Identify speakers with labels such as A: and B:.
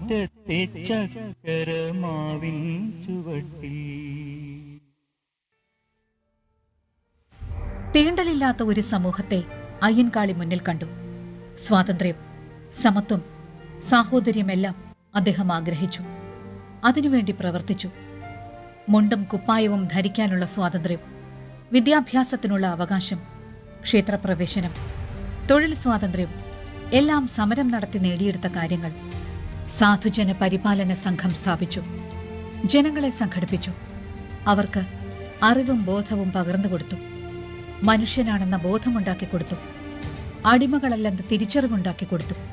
A: മുറ്റത്തെ ചക്കരമാവിൻ ചുവട്ടിൽ
B: തീണ്ടലില്ലാത്ത ഒരു സമൂഹത്തെ അയ്യൻകാളി മുന്നിൽ കണ്ടു സ്വാതന്ത്ര്യം സമത്വം സാഹോദര്യമെല്ലാം അദ്ദേഹം ആഗ്രഹിച്ചു അതിനുവേണ്ടി പ്രവർത്തിച്ചു മുണ്ടും കുപ്പായവും ധരിക്കാനുള്ള സ്വാതന്ത്ര്യം വിദ്യാഭ്യാസത്തിനുള്ള അവകാശം ക്ഷേത്രപ്രവേശനം തൊഴിൽ സ്വാതന്ത്ര്യം എല്ലാം സമരം നടത്തി നേടിയെടുത്ത കാര്യങ്ങൾ സാധുജന പരിപാലന സംഘം സ്ഥാപിച്ചു ജനങ്ങളെ സംഘടിപ്പിച്ചു അവർക്ക് അറിവും ബോധവും പകർന്നുകൊടുത്തു മനുഷ്യനാണെന്ന ബോധമുണ്ടാക്കി കൊടുത്തു അടിമകളല്ലെന്ന തിരിച്ചറിവുണ്ടാക്കി കൊടുത്തു